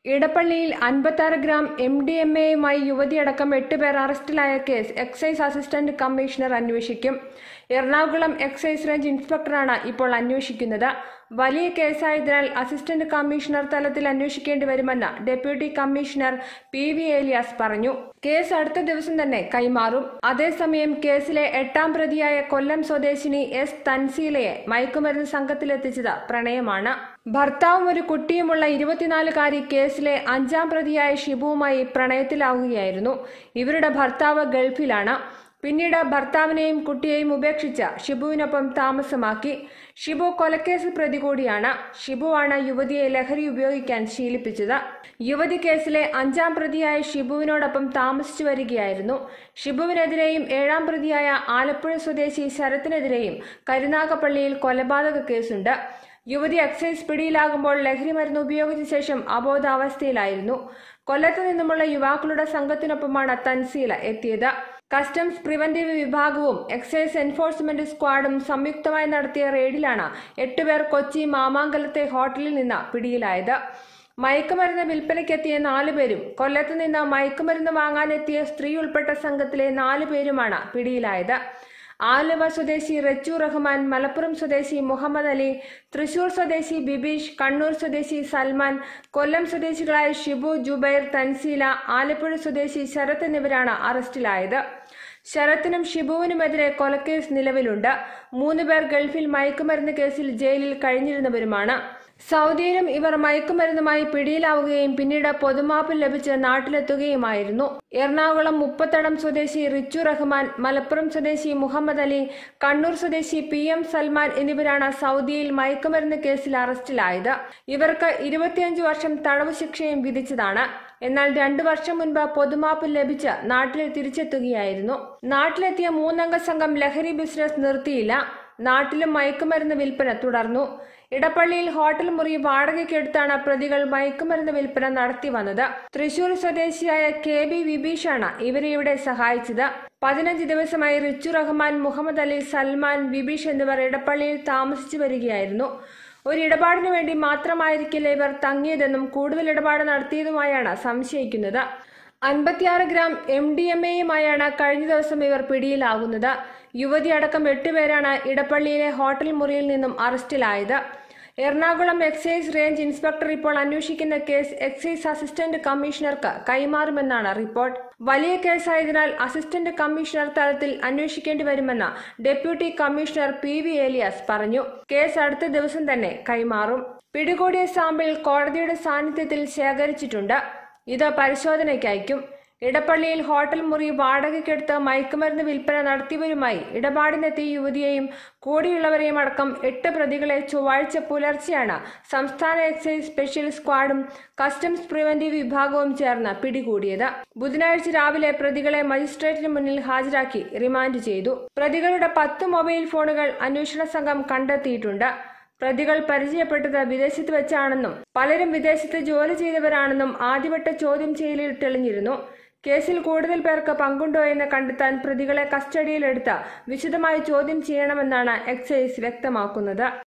ഇടപ്പള്ളിയിൽ അൻപത്താറ് gram M D M എയുമായി യുവതിയടക്കം എട്ട് പേർ അറസ്റ്റിലായ കേസ് എക്സൈസ് അസിസ്റ്റന്റ് കമ്മീഷണർ അന്വേഷിക്കും എറണാകുളം എക്സൈസ് റേഞ്ച് ഇൻസ്പെക്ടറാണ് ഇപ്പോൾ അന്വേഷിക്കുന്നത് വലിയ കേസായതിനാൽ അസിസ്റ്റന്റ് കമ്മീഷണർ തലത്തിൽ അന്വേഷിക്കേണ്ടി വരുമെന്ന് deputy commissioner P V Elias പറഞ്ഞു കേസ് അടുത്ത ദിവസം തന്നെ കൈമാറും അതേസമയം കേസിലെ എട്ടാം പ്രതിയായ കൊല്ലം സ്വദേശിനി എസ് തൻസീലയെ മയക്കുമരുന്ന് സംഘത്തിലെത്തിച്ചത് പ്രണയമാണ് ഭർത്താവും ഒരു കുട്ടിയുമുള്ള ഇരുപത്തിനാലുകാരി കേസിലെ അഞ്ചാം പ്രതിയായ ഷിബുവുമായി പ്രണയത്തിലാവുകയായിരുന്നു ഇവരുടെ ഭർത്താവ് ഗൾഫിലാണ് പിന്നീട് ഭർത്താവിനെയും കുട്ടിയെയും ഉപേക്ഷിച്ച് ഷിബുവിനൊപ്പം താമസമാക്കി ഷിബു കൊലക്കേസിൽ പ്രതി കൂടിയാണ് ഷിബുവാണ് യുവതിയെ ലഹരി ഉപയോഗിക്കാൻ ശീലിപ്പിച്ചത് യുവതി കേസിലെ അഞ്ചാം പ്രതിയായ ഷിബുവിനോടൊപ്പം താമസിച്ചു വരികയായിരുന്നു ഷിബുവിനെതിരെയും ഏഴാം പ്രതിയായ ആലപ്പുഴ സ്വദേശി ശരത്തിനെതിരെയും കരുനാഗപ്പള്ളിയിൽ കൊലപാതക കേസുണ്ട് യുവതി എക്സൈസ് പിടിയിലാകുമ്പോൾ ലഹരി മരുന്ന് ഉപയോഗിച്ച ശേഷം അബോധാവസ്ഥയിലായിരുന്നു കൊല്ലത്ത് നിന്നുമുള്ള യുവാക്കളുടെ സംഘത്തിനൊപ്പമാണ് തൻസീല എത്തിയത് കസ്റ്റംസ് പ്രിവന്റീവ് വിഭാഗവും എക്സൈസ് എൻഫോഴ്സ്മെന്റ് സ്ക്വാഡും സംയുക്തമായി നടത്തിയ റെയ്ഡിലാണ് എട്ടുപേർ കൊച്ചി മാമാങ്കലത്തെ ഹോട്ടലിൽ നിന്ന് പിടിയിലായത് മയക്കുമരുന്ന് വിൽപ്പനയ്ക്കെത്തിയ നാലുപേരും കൊല്ലത്ത് നിന്ന് മയക്കുമരുന്ന് വാങ്ങാനെത്തിയ സ്ത്രീ ഉൾപ്പെട്ട സംഘത്തിലെ നാലു പേരുമാണ് പിടിയിലായത് ആലുവ സ്വദേശി റച്ചു റഹ്മാൻ മലപ്പുറം സ്വദേശി മുഹമ്മദ് അലി തൃശൂർ സ്വദേശി ബിബീഷ് കണ്ണൂർ സ്വദേശി സൽമാൻ കൊല്ലം സ്വദേശികളായ ഷിബു ജുബൈർ തൻസീല ആലപ്പുഴ സ്വദേശി ശരത് എന്നിവരാണ് അറസ്റ്റിലായത് ശരത്തിനും ഷിബുവിനുമെതിരെ കൊലക്കേസ് നിലവിലുണ്ട് മൂന്നുപേർ ഗൾഫിൽ മയക്കുമരുന്ന് കേസിൽ ജയിലിൽ കഴിഞ്ഞിരുന്നവരുമാണ് സൗദിയിലും ഇവർ മയക്കുമരുന്നുമായി പിടിയിലാവുകയും പിന്നീട് പൊതുമാപ്പ് ലഭിച്ച് നാട്ടിലെത്തുകയുമായിരുന്നു എറണാകുളം മുപ്പത്തടം സ്വദേശി റിച്ചു റഹ്മാൻ മലപ്പുറം സ്വദേശി മുഹമ്മദ് അലി കണ്ണൂർ സ്വദേശി പി എം സൽമാൻ എന്നിവരാണ് സൗദിയിൽ മയക്കുമരുന്ന് കേസിൽ അറസ്റ്റിലായത് ഇവർക്ക് ഇരുപത്തിയഞ്ച് വർഷം തടവ് ശിക്ഷയും വിധിച്ചതാണ് എന്നാൽ രണ്ടു വർഷം മുൻപ് പൊതുമാപ്പ് ലഭിച്ച് നാട്ടിൽ തിരിച്ചെത്തുകയായിരുന്നു നാട്ടിലെത്തിയ മൂന്നംഗ സംഘം ലഹരി ബിസിനസ് നിർത്തിയില്ല നാട്ടിലും മയക്കുമരുന്ന് വിൽപ്പന തുടർന്നു ഇടപ്പള്ളിയിൽ ഹോട്ടൽ മുറി വാടകയ്ക്കെടുത്താണ് പ്രതികൾ മയക്കുമരുന്ന് വിൽപ്പന നടത്തി വന്നത് തൃശൂർ സ്വദേശിയായ കെ ബി വിബീഷാണ് ഇവരെ ഇവിടെ സഹായിച്ചത് പതിനഞ്ച് ദിവസമായി റിച്ചു റഹ്മാൻ മുഹമ്മദ് അലി സൽമാൻ വിബീഷ് എന്നിവർ ഇടപ്പള്ളിയിൽ താമസിച്ചു വരികയായിരുന്നു ഒരു ഇടപാടിനു വേണ്ടി മാത്രമായിരിക്കില്ല ഇവർ തങ്ങിയതെന്നും കൂടുതൽ ഇടപാട് നടത്തിയതുമായാണ് സംശയിക്കുന്നത് അൻപത്തിയാറ് ഗ്രാം എം ഡി എം എയുമായാണ് കഴിഞ്ഞ ദിവസം ഇവർ പിടിയിലാകുന്നത് യുവതി അടക്കം എട്ടുപേരാണ് ഇടപ്പള്ളിയിലെ ഹോട്ടൽ മുറിയിൽ നിന്നും അറസ്റ്റിലായത് എറണാകുളം എക്സൈസ് റേഞ്ച് ഇൻസ്പെക്ടർ ഇപ്പോൾ അന്വേഷിക്കുന്ന കേസ് എക്സൈസ് അസിസ്റ്റന്റ് കമ്മീഷണർക്ക് കൈമാറുമെന്നാണ് റിപ്പോർട്ട് വലിയ കേസായതിനാൽ അസിസ്റ്റന്റ് കമ്മീഷണർ തലത്തിൽ അന്വേഷിക്കേണ്ടി വരുമെന്ന് deputy commissioner P V Elias പറഞ്ഞു കേസ് അടുത്ത ദിവസം തന്നെ കൈമാറും പിടികൂടിയ സാമ്പിൾ കോടതിയുടെ സാന്നിധ്യത്തിൽ ശേഖരിച്ചിട്ടുണ്ട് ഇത് പരിശോധനയ്ക്ക് അയക്കും ഇടപ്പള്ളിയിൽ ഹോട്ടൽ മുറി വാടകയ്ക്കെടുത്ത് മയക്കുമരുന്ന് വിൽപ്പന നടത്തിയവരുമായി ഇടപാടിനെത്തിയ യുവതിയെയും കൂടിയുള്ളവരെയും അടക്കം എട്ട് പ്രതികളെ ചൊവ്വാഴ്ച പുലർച്ചെയാണ് സംസ്ഥാന എക്സൈസ് സ്പെഷ്യൽ സ്ക്വാഡും കസ്റ്റംസ് പ്രിവന്റീവ് വിഭാഗവും ചേർന്ന് പിടികൂടിയത് ബുധനാഴ്ച രാവിലെ പ്രതികളെ മജിസ്ട്രേറ്റിന് മുന്നിൽ ഹാജരാക്കി റിമാൻഡ് ചെയ്തു പ്രതികളുടെ പത്ത് മൊബൈൽ ഫോണുകൾ അന്വേഷണ സംഘം കണ്ടെത്തിയിട്ടുണ്ട് പ്രതികൾ പരിചയപ്പെട്ടത് വിദേശത്ത് വെച്ചാണെന്നും പലരും വിദേശത്ത് ജോലി ചെയ്തവരാണെന്നും ആദ്യവട്ട ചോദ്യം ചെയ്യലിൽ തെളിഞ്ഞിരുന്നു കേസിൽ കൂടുതൽ പേർക്ക് പങ്കുണ്ടോ എന്ന് കണ്ടെത്താൻ പ്രതികളെ കസ്റ്റഡിയിലെടുത്ത് വിശദമായി ചോദ്യം ചെയ്യണമെന്നാണ് എക്സൈസ് വ്യക്തമാക്കുന്നത്